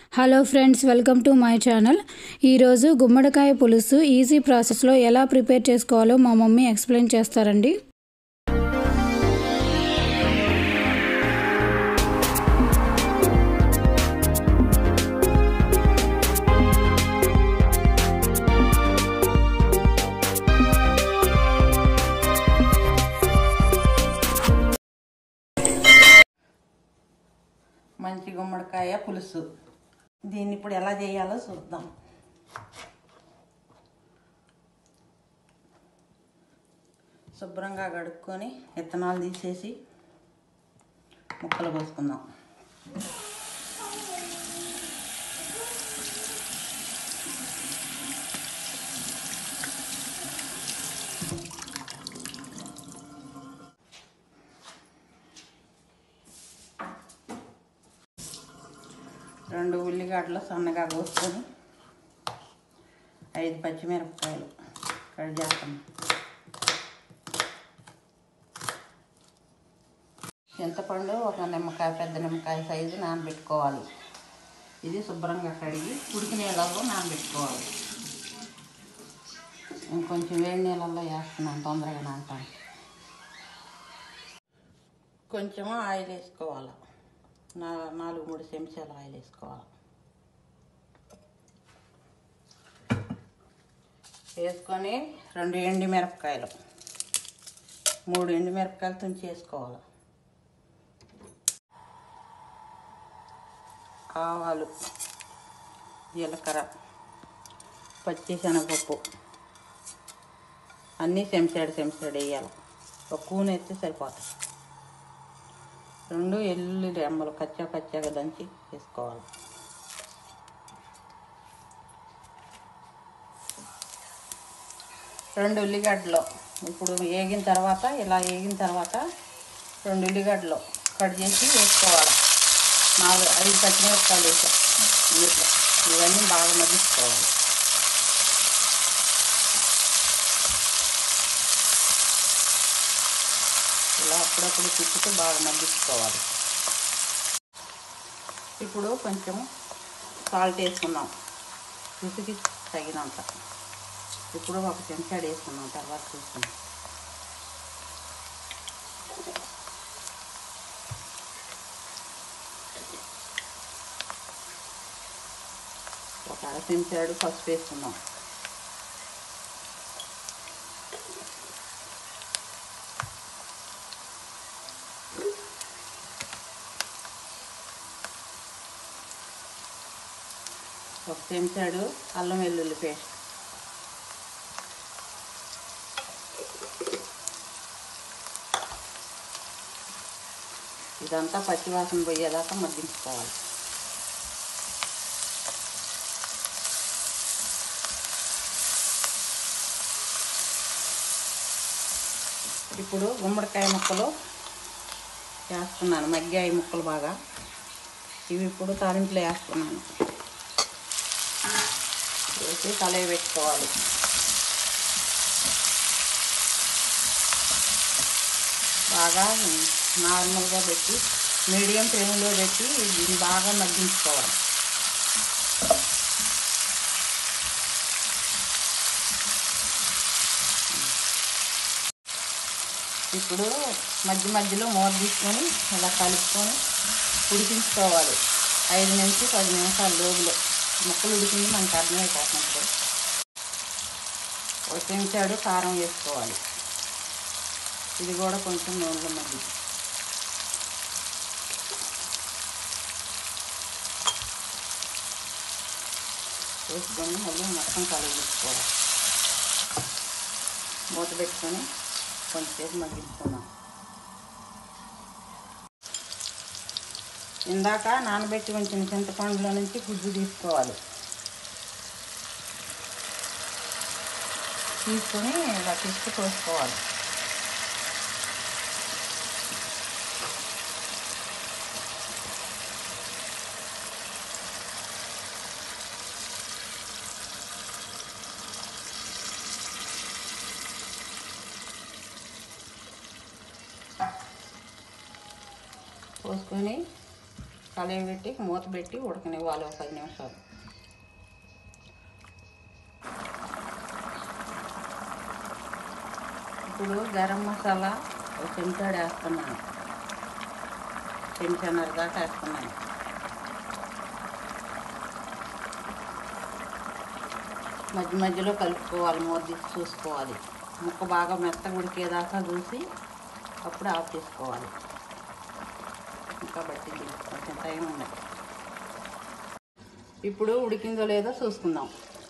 hello friends welcome to my channel ఈరోజు గుమ్మడికాయ పులుసు ఈజీ ప్రాసెస్లో ఎలా ప్రిపేర్ చేసుకోవాలో మా మమ్మీ ఎక్స్ప్లెయిన్ చేస్తారండి మంచి గుమ్మడికాయ పులుసు దీన్ని ఇప్పుడు ఎలా చేయాలో చూద్దాం శుభ్రంగా కడుక్కొని విత్తనాలు తీసేసి ముక్కలు పోసుకుందాం రెండు ఉల్లిగడ్డలు సన్నగా కోసుకొని ఐదు పచ్చిమిరపకాయలు కట్ చేస్తాం చింతపండు ఒక నిమ్మకాయ పెద్ద నిమ్మకాయ సైజు నానబెట్టుకోవాలి ఇది శుభ్రంగా కడిగి ఉడికి నీళ్ళలో నానబెట్టుకోవాలి ఇంకొంచెం వేడి నీళ్ళల్లో వేస్తున్నాను తొందరగా నానటాను కొంచెము ఆయిల్ వేసుకోవాలి నా నాలుగు మూడు చెంచాలు ఆయిల్ వేసుకోవాలి వేసుకొని రెండు ఎండి మిరపకాయలు మూడు ఎండి మిరపకాయలు తుంచి వేసుకోవాలి ఆవాలు జీలకర్ర పచ్చి శనగపప్పు అన్నీ చెంచాడు చెంచాడు వేయాలి ఒక కూన ఎత్తే సరిపోతుంది రెండు ఎల్లుల్లి రెమ్మలు కచ్చా కచ్చాగా దంచి వేసుకోవాలి రెండు ఉల్లిగడ్డలు ఇప్పుడు వేగిన తర్వాత ఇలా వేగిన తర్వాత రెండు ఉల్లిగడ్డలు కట్ చేసి వేసుకోవాలి నాలుగు ఐదు పచ్చిమిరపకాయలు వేసా వీటిలో ఇవన్నీ బాగా మగ్గించుకోవాలి ఇలా అప్పుడప్పుడు తిప్పుతూ బాగా మగ్గించుకోవాలి ఇప్పుడు కొంచెం సాల్ట్ వేసుకుందాం రుచికి తగినంత ఇప్పుడు ఒక చెంచాడు వేసుకున్నాం తర్వాత చూసుకుందాం ఒక అర చెంచాడు పసుపు వేసుకున్నాం ఒక చెంచాడు అల్లం వెల్లుల్లి పేస్ట్ ఇదంతా పచ్చివాసన పోయేదాకా మగ్గించుకోవాలి ఇప్పుడు గుమ్మడికాయ ముక్కలు వేస్తున్నాను మగ్గాయి ముక్కలు బాగా ఇవి ఇప్పుడు తాలింపులో వేస్తున్నాను వేసి కలయి పెట్టుకోవాలి బాగా నార్మల్గా పెట్టి మీడియం ఫ్లేమ్లో పెట్టి దీన్ని బాగా మగ్గించుకోవాలి ఇప్పుడు మధ్య మధ్యలో మూత తీసుకొని ఇలా కలుపుకొని ఉడికించుకోవాలి ఐదు నుంచి పది నిమిషాల లోపులో ముక్కలు ఉడికింది మనకు అర్థమైపోతున్నప్పుడు ఒక చెంచాడు కారం వేసుకోవాలి ఇది కూడా కొంచెం నూనెలో మగ్గి వేసుకొని మళ్ళీ మొత్తం కలిగించుకోవాలి మూత పెట్టుకొని కొంచెంసేపు మగ్గించుకున్నాం ఇందాక నానబెట్టి ఉంచిన చింతపండులో నుంచి గుజ్జు తీసుకోవాలి తీసుకొని ఇలా తీసుకు పోసుకోవాలి పోసుకొని కలయి పెట్టి మూత పెట్టి ఉడకనివ్వాలి ఒక పది నిమిషాలు ఇప్పుడు గరం మసాలా ఒక చెంచాడు వేస్తున్నాను చెంచాన్నర దాకా వేస్తున్నాను మధ్య మధ్యలో కలుపుకోవాలి మూత తీసి చూసుకోవాలి ముక్క బాగా మెత్తగా ఉడికేదాకా చూసి అప్పుడు ఆఫ్ చేసుకోవాలి ఇంకా పట్టింది కొంచెం టైం ఉంది ఇప్పుడు ఉడికిందో లేదో చూసుకుందాం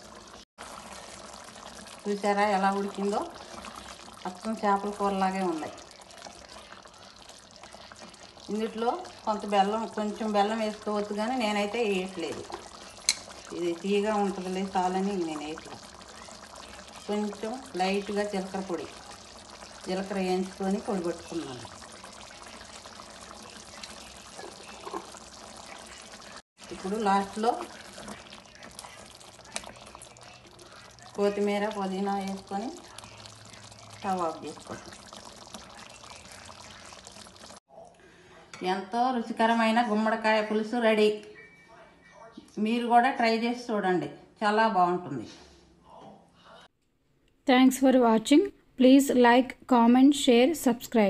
చూసారా ఎలా ఉడికిందో అచ్చం చేపల కూరలాగే ఉన్నాయి ఇందులో కొంత బెల్లం కొంచెం బెల్లం వేసుకోవచ్చు కానీ నేనైతే వేయట్లేదు ఇది తీయగా ఉంటుందిలే చాలని నేను వేయట్లేదు కొంచెం లైట్గా జీలకర్ర పొడి జీలకర్ర వేయించుకొని పొడి పట్టుకున్నాను ఇప్పుడు లాస్ట్లో కొత్తిమీర పుదీనా వేసుకొని స్టవ్ ఆఫ్ చేసుకోండి ఎంతో రుచికరమైన గుమ్మడికాయ పులుసు రెడీ మీరు కూడా ట్రై చేసి చూడండి చాలా బాగుంటుంది thanks for watching please like comment share subscribe